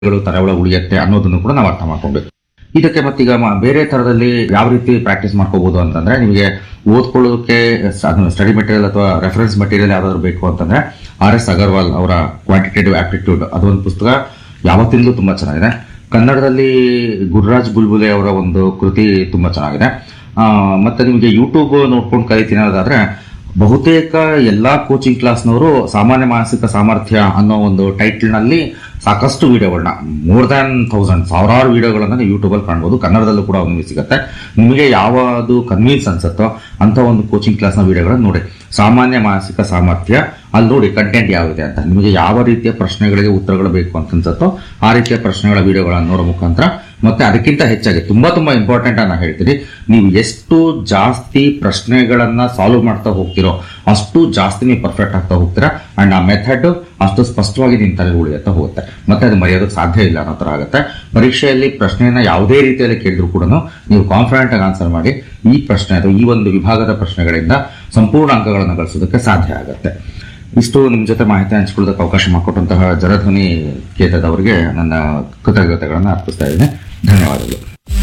ಗಳು ತರವಳ ಉಳಿಯುತ್ತೆ ಅನ್ನೋದನ್ನು ಕೂಡ ನಾವು ಅರ್ಥ ಮಾಡ್ಕೊಬೇಕು ಇದಕ್ಕೆ ಮತ್ತೀಗ ಮ- ಬೇರೆ ತರದಲ್ಲಿ ಯಾವ ರೀತಿ ಪ್ರಾಕ್ಟೀಸ್ ಮಾಡ್ಕೋಬಹುದು ಅಂತಂದ್ರೆ ನಿಮಗೆ ಓದ್ಕೊಳ್ಳೋಕೆ ಸ್ಟಡಿ ಮೆಟೀರಿಯಲ್ ಅಥವಾ ರೆಫರೆನ್ಸ್ ಮೆಟೀರಿಯಲ್ ಯಾವ್ದಾದ್ರು ಬೇಕು ಅಂತಂದ್ರೆ ಆರ್ ಎಸ್ ಅಗರ್ವಾಲ್ ಅವರ ಕ್ವಾಂಟಿಟೇಟಿವ್ ಆಪ್ಟಿಟ್ಯೂಡ್ ಅದೊಂದು ಪುಸ್ತಕ ಯಾವತ್ತಿಂದಲೂ ತುಂಬಾ ಚೆನ್ನಾಗಿದೆ ಕನ್ನಡದಲ್ಲಿ ಗುರುರಾಜ್ ಬುಲ್ಬುಲೆ ಅವರ ಒಂದು ಕೃತಿ ತುಂಬಾ ಚೆನ್ನಾಗಿದೆ ಆ, ಮತ್ತೆ ನಿಮಗೆ ಯೂಟ್ಯೂಬ್ ನೋಡ್ಕೊಂಡು ಕಲಿತೀನಿ ಅನ್ನೋದಾದ್ರೆ ಬಹುತೇಕ ಎಲ್ಲಾ ಕೋಚಿಂಗ್ ಕ್ಲಾಸ್ನವರು ಸಾಮಾನ್ಯ ಮಾನಸಿಕ ಸಾಮರ್ಥ್ಯ ಅನ್ನೋ ಒಂದು ಟೈಟಲ್ ನಲ್ಲಿ ಸಾಕಷ್ಟು ವಿಡಿಯೋಗಳನ್ನ ಮೋರ್ ದ್ಯಾನ್ ಥೌಸಂಡ್ ಸಾವಿರಾರು ವಿಡಿಯೋಗಳನ್ನ ನೀವು ಯೂಟ್ಯೂಬ್ ಅಲ್ಲಿ ಕಾಣ್ಬೋದು ಕನ್ನಡದಲ್ಲೂ ಕೂಡ ನಿಮಗೆ ಸಿಗುತ್ತೆ ನಿಮಗೆ ಯಾವುದು ಕನ್ವೀನ್ಸ್ ಅನ್ಸುತ್ತೋ ಅಂತ ಒಂದು ಕೋಚಿಂಗ್ ಕ್ಲಾಸ್ನ ವಿಡಿಯೋಗಳನ್ನ ನೋಡಿ ಸಾಮಾನ್ಯ ಮಾನಸಿಕ ಸಾಮರ್ಥ್ಯ ಅಲ್ಲಿ ನೋಡಿ ಕಂಟೆಂಟ್ ಯಾವಿದೆ ಅಂತ ನಿಮಗೆ ಯಾವ ರೀತಿಯ ಪ್ರಶ್ನೆಗಳಿಗೆ ಉತ್ತರಗಳು ಬೇಕು ಅಂತ ಅನ್ಸುತ್ತೋ ಆ ರೀತಿಯ ಪ್ರಶ್ನೆಗಳ ವಿಡಿಯೋಗಳನ್ನ ನೋಡೋ ಮುಖಾಂತರ ಮತ್ತೆ ಅದಕ್ಕಿಂತ ಹೆಚ್ಚಾಗಿ ತುಂಬಾ ತುಂಬಾ ಇಂಪಾರ್ಟೆಂಟ್ ಅನ್ನ ಹೇಳ್ತೀನಿ ನೀವು ಎಷ್ಟು ಜಾಸ್ತಿ ಪ್ರಶ್ನೆಗಳನ್ನ ಸಾಲ್ವ್ ಮಾಡ್ತಾ ಹೋಗ್ತಿರೋ ಅಷ್ಟು ಜಾಸ್ತಿ ನೀವು ಪರ್ಫೆಕ್ಟ್ ಆಗ್ತಾ ಹೋಗ್ತೀರಾ ಅಂಡ್ ಆ ಮೆಥಡ್ ಅಷ್ಟು ಸ್ಪಷ್ಟವಾಗಿ ನಿಮ್ ತಲೆ ಉಳಿಯುತ್ತಾ ಹೋಗುತ್ತೆ ಮತ್ತೆ ಅದು ಮರೆಯೋದಕ್ಕೆ ಸಾಧ್ಯ ಇಲ್ಲ ಅನ್ನೋ ತರ ಆಗುತ್ತೆ ಪರೀಕ್ಷೆಯಲ್ಲಿ ಪ್ರಶ್ನೆಯನ್ನ ಯಾವುದೇ ರೀತಿಯಲ್ಲಿ ಕೇಳಿದ್ರು ಕೂಡ ನೀವು ಕಾನ್ಫಿಡೆಂಟ್ ಆಗಿ ಆನ್ಸರ್ ಮಾಡಿ ಈ ಪ್ರಶ್ನೆ ಅಥವಾ ಈ ಒಂದು ವಿಭಾಗದ ಪ್ರಶ್ನೆಗಳಿಂದ ಸಂಪೂರ್ಣ ಅಂಕಗಳನ್ನು ಗಳಿಸೋದಕ್ಕೆ ಸಾಧ್ಯ ಆಗುತ್ತೆ ಇಷ್ಟು ನಿಮ್ಮ ಜೊತೆ ಮಾಹಿತಿ ಹಂಚಿಕೊಳ್ಳೋದಕ್ಕೆ ಅವಕಾಶ ಮಾಡಿಕೊಟ್ಟಂತಹ ಜಲಧ್ವನಿ ಕೇತದವರಿಗೆ ನನ್ನ ಕೃತಜ್ಞತೆಗಳನ್ನು ಅರ್ಪಿಸ್ತಾ ಇದ್ದೇನೆ ಧನ್ಯವಾದಗಳು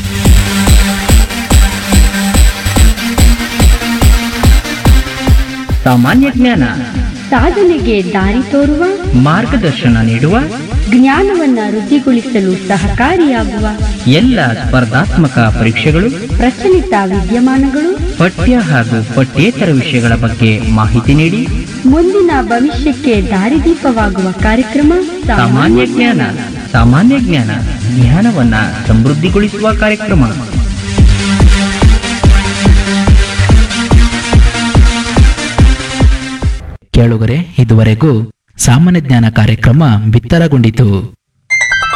ಸಾಮಾನ್ಯ ಜ್ಞಾನ ಸಾಧನೆಗೆ ದಾರಿ ತೋರುವ ಮಾರ್ಗದರ್ಶನ ನೀಡುವ ಜ್ಞಾನವನ್ನ ವೃದ್ಧಿಗೊಳಿಸಲು ಸಹಕಾರಿಯಾಗುವ ಎಲ್ಲ ಸ್ಪರ್ಧಾತ್ಮಕ ಪರೀಕ್ಷೆಗಳು ಪ್ರಚಲಿತ ವಿದ್ಯಮಾನಗಳು ಪಠ್ಯ ಹಾಗೂ ಪಠ್ಯೇತರ ವಿಷಯಗಳ ಬಗ್ಗೆ ಮಾಹಿತಿ ನೀಡಿ ಮುಂದಿನ ಭವಿಷ್ಯಕ್ಕೆ ದಾರಿದೀಪವಾಗುವ ಕಾರ್ಯಕ್ರಮ ಸಾಮಾನ್ಯ ಜ್ಞಾನ ಸಾಮಾನ್ಯ ಜ್ಞಾನ ಜ್ಞಾನವನ್ನ ಸಮೃದ್ಧಿಗೊಳಿಸುವ ಕಾರ್ಯಕ್ರಮ ಕೇಳುಗರೆ ಇದುವರೆಗೂ ಸಾಮಾನ್ಯ ಜ್ಞಾನ ಕಾರ್ಯಕ್ರಮ ಬಿತ್ತರಗೊಂಡಿತು